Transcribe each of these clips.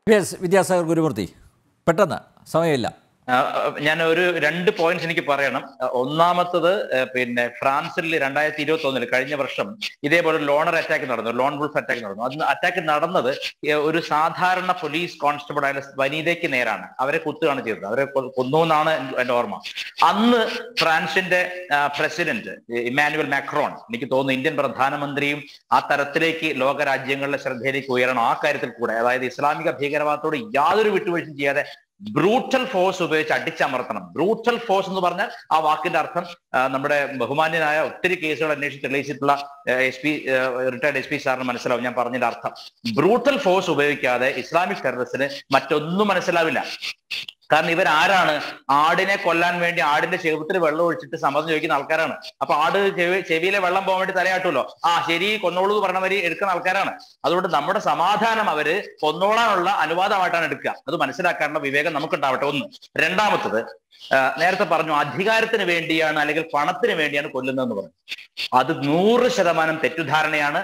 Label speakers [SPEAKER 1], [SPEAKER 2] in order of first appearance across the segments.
[SPEAKER 1] Yes Vidyasagar Gurumurthy പെട്ടെന്ന് സമയമില്ല
[SPEAKER 2] ആ, ഞാൻ ഒരു രണ്ട് പോയിന്റ്സ് എനിക്ക് പറയണം ആ, ഒന്നാമത്തത് ആ, പിന്നെ ഫ്രാൻസിൽ രണ്ടായിരത്തി ഇരുപത്തി ഒന്നിൽ കഴിഞ്ഞ വർഷം ഇതേപോലെ ലോണർ അറ്റാക്ക് നടന്നു ലോൺ വുൾഫ് അറ്റാക്ക് നടന്നു അന്ന് അറ്റാക്ക് നടന്നത് ഏ, ഒരു സാധാരണ പോലീസ് കോൺസ്റ്റബിൾ ആയ വനിതയ്ക്ക് നേരാണ് അവരെ കുത്തുകയാണ് ചെയ്തത് അവരെ കൊ- കൊന്നു എന്നാണ് എന്റെ ഓർമ്മ അന്ന് ഫ്രാൻസിന്റെ പ്രസിഡന്റ് ഇമാനുവൽ മാക്രോൺ എനിക്ക് തോന്നുന്നു ഇന്ത്യൻ പ്രധാനമന്ത്രിയും ആ തരത്തിലേക്ക് ലോകരാജ്യങ്ങളുടെ ശ്രദ്ധയിലേക്ക് ഉയരണം ആ കാര്യത്തിൽ കൂടെ അതായത് ഇസ്ലാമിക ഭീകരവാദത്തോട് യാതൊരു വിട്ടുവീഴ്ചയും ചെയ്യാതെ ബ്രൂട്ടൽ ഫോഴ്സ് ഉപയോഗിച്ച് അടിച്ചമർത്തണം ബ്രൂട്ടൽ ഫോഴ്സ് എന്ന് പറഞ്ഞാൽ ആ വാക്കിന്റെ അർത്ഥം ആ, നമ്മുടെ ബഹുമാന്യനായ ഒത്തിരി കേസുകൾ അന്വേഷിച്ച് തെളിയിച്ചിട്ടുള്ള S P retired S P സാറിന് മനസ്സിലാവും ഞാൻ പറഞ്ഞതിന്റെ അർത്ഥം ബ്രൂട്ടൽ ഫോഴ്സ് ഉപയോഗിക്കാതെ ഇസ്ലാമിക് ടെററിസ്റ്റിന് മറ്റൊന്നും മനസ്സിലാവില്ല കാരണം ഇവരാരാണ് ആടിനെ കൊല്ലാൻ വേണ്ടി ആടിന്റെ ചെവുത്തിൽ വെള്ളം ഒഴിച്ചിട്ട് സമ്മതം ചോദിക്കുന്ന ആൾക്കാരാണ് അപ്പൊ ആട് ചെവി ചെവിയിലെ വെള്ളം പോകാൻ വേണ്ടി തലയാട്ടുമല്ലോ ആ ശരി കൊന്നോളൂ എന്ന് പറഞ്ഞ വരി എടുക്കുന്ന ആൾക്കാരാണ് അതുകൊണ്ട് നമ്മുടെ സമാധാനം അവര് കൊന്നോളാനുള്ള അനുവാദമായിട്ടാണ് എടുക്കുക അത് മനസ്സിലാക്കാനുള്ള വിവേകം നമുക്കുണ്ടാവട്ടെ ഒന്ന് രണ്ടാമത്തത് ആ, നേരത്തെ പറഞ്ഞു അധികാരത്തിന് വേണ്ടിയാണ് അല്ലെങ്കിൽ പണത്തിന് വേണ്ടിയാണ് കൊല്ലുന്നതെന്ന് പറഞ്ഞു അത് നൂറ് ശതമാനം തെറ്റിദ്ധാരണയാണ്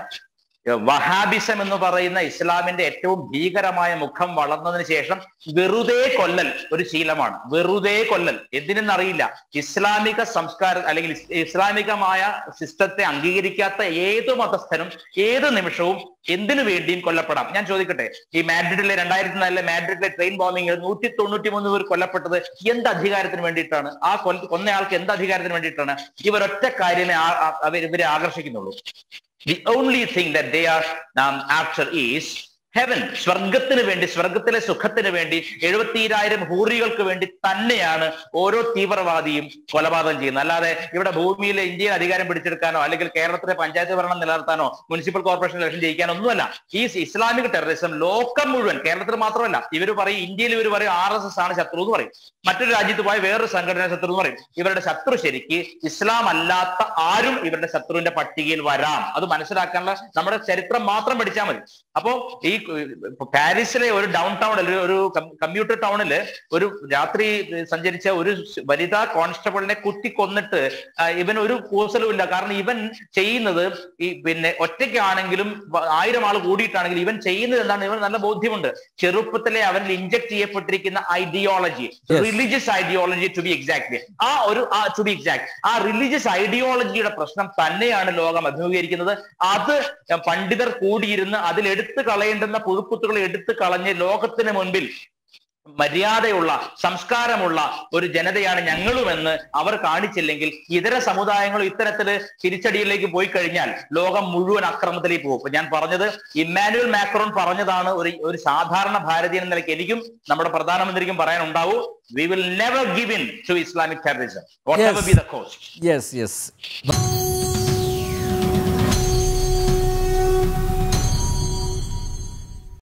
[SPEAKER 2] വഹാബിസം എന്ന് പറയുന്ന ഇസ്ലാമിന്റെ ഏറ്റവും ഭീകരമായ മുഖം വളർന്നതിന് ശേഷം വെറുതെ കൊല്ലൽ ഒരു ശീലമാണ് വെറുതെ കൊല്ലൽ എന്തിനെന്നറിയില്ല ഇസ്ലാമിക സംസ്കാരം അല്ലെങ്കിൽ ഇസ് ഇസ്ലാമികമായ സിസ്റ്റത്തെ അംഗീകരിക്കാത്ത ഏത് മതസ്ഥനും ഏത് നിമിഷവും എന്തിനു വേണ്ടിയും കൊല്ലപ്പെടാം ഞാൻ ചോദിക്കട്ടെ ഈ മാഡ്രിഡിലെ രണ്ടായിരത്തി നാലിലെ മാഡ്രിഡിലെ ട്രെയിൻ ബോംബിംഗ് നൂറ്റി തൊണ്ണൂറ്റി മൂന്ന് പേർ കൊല്ലപ്പെട്ടത് എന്ത് അധികാരത്തിന് വേണ്ടിയിട്ടാണ് ആ കൊല്ല കൊന്നയാൾക്ക് എന്ത് അധികാരത്തിന് വേണ്ടിയിട്ടാണ് ഇവർ ഒറ്റ കാര്യമേ ആ- ആ- അവർ ഇവരെ ആകർഷിക്കുന്നുള്ളൂ the only thing that they are um, after is heaven സ്വർഗത്തിന് വേണ്ടി സ്വർഗത്തിലെ സുഖത്തിന് വേണ്ടി എഴുപത്തിരായിരം ഹൂറികൾക്ക് വേണ്ടി തന്നെയാണ് ഓരോ തീവ്രവാദിയും കൊലപാതകം ചെയ്യുന്നത് അല്ലാതെ ഇവിടെ ഭൂമിയിലെ ഇന്ത്യയിൽ അധികാരം പിടിച്ചെടുക്കാനോ അല്ലെങ്കിൽ കേരളത്തിലെ പഞ്ചായത്ത് ഭരണം നിലനിർത്താനോ മുനിസിപ്പൽ കോർപ്പറേഷൻ ഇലക്ഷൻ ജയിക്കാനോ ഒന്നുമല്ല ഈ ഇസ്ലാമിക് ടെററിസം ലോകം മുഴുവൻ കേരളത്തിൽ മാത്രമല്ല ഇവർ പറയും ഇന്ത്യയിൽ ഇവർ പറയും ആർ എസ് എസ് ആണ് ശത്രു എന്ന് പറയും മറ്റൊരു രാജ്യത്ത് പോയ വേറൊരു സംഘടന ശത്രു എന്ന് പറയും ഇവരുടെ ശത്രു ശരിക്ക് ഇസ്ലാം അല്ലാത്ത ആരും ഇവരുടെ ശത്രുവിന്റെ പട്ടികയിൽ വരാം അത് മനസ്സിലാക്കാനുള്ള നമ്മുടെ ചരിത്രം മാത്രം പഠിച്ചാൽ മതി അപ്പോ ഈ ഇപ്പൊ പാരീസിലെ ഒരു ഡൗൺ ടൗണിൽ ഒരു കമ്പ്യൂട്ടർ ടൗണില് ഒരു രാത്രി സഞ്ചരിച്ച ഒരു വനിതാ കോൺസ്റ്റബിളിനെ കുത്തി കൊന്നിട്ട് ആ, ഇവൻ ഒരു കൂസലും ഇല്ല കാരണം ഇവൻ ചെയ്യുന്നത് ഈ പിന്നെ ഒറ്റയ്ക്കാണെങ്കിലും വ- ആയിരം ആൾ കൂടിയിട്ടാണെങ്കിലും ഇവൻ ചെയ്യുന്നത് എന്താണ് ഇവൻ നല്ല ബോധ്യമുണ്ട് ചെറുപ്പത്തിലെ അവനിൽ ഇഞ്ചക്ട് ചെയ്യപ്പെട്ടിരിക്കുന്ന ideology
[SPEAKER 1] Yes.
[SPEAKER 2] Religious ideology to be exactly ആ ഒരു ടു ബി എക്സാക്ട് ആ റിലീജിയസ് ഐഡിയോളജിയുടെ പ്രശ്നം തന്നെയാണ് ലോകം അഭിമുഖീകരിക്കുന്നത് അത് പണ്ഡിതർ കൂടിയിരുന്ന് അതിൽ എടുത്തു കളയേണ്ടുന്ന പുതുപ്പുത്തുകൾ എടുത്തു കളഞ്ഞ് ലോകത്തിന് മുൻപിൽ മര്യാദയുള്ള സംസ്കാരമുള്ള ഒരു ജനതയാണ് ഞങ്ങളുമെന്ന് അവർ കാണിച്ചില്ലെങ്കിൽ ഇതര സമുദായങ്ങളും ഇത്തരത്തില് തിരിച്ചടിയിലേക്ക് പോയി കഴിഞ്ഞാൽ ലോകം മുഴുവൻ അക്രമത്തിലേക്ക് പോകും ഇപ്പൊ ഞാൻ പറഞ്ഞത് ഇമ്മാനുവൽ മാക്രോൺ പറഞ്ഞതാണ് ഒരു ഒരു സാധാരണ ഭാരതീയൻ എന്ന നിലയ്ക്ക് എനിക്കും നമ്മുടെ പ്രധാനമന്ത്രിക്കും പറയാനുണ്ടാവൂ we will never give in to Islamic terrorism what
[SPEAKER 1] Yes.
[SPEAKER 2] Be the cost
[SPEAKER 1] yes yes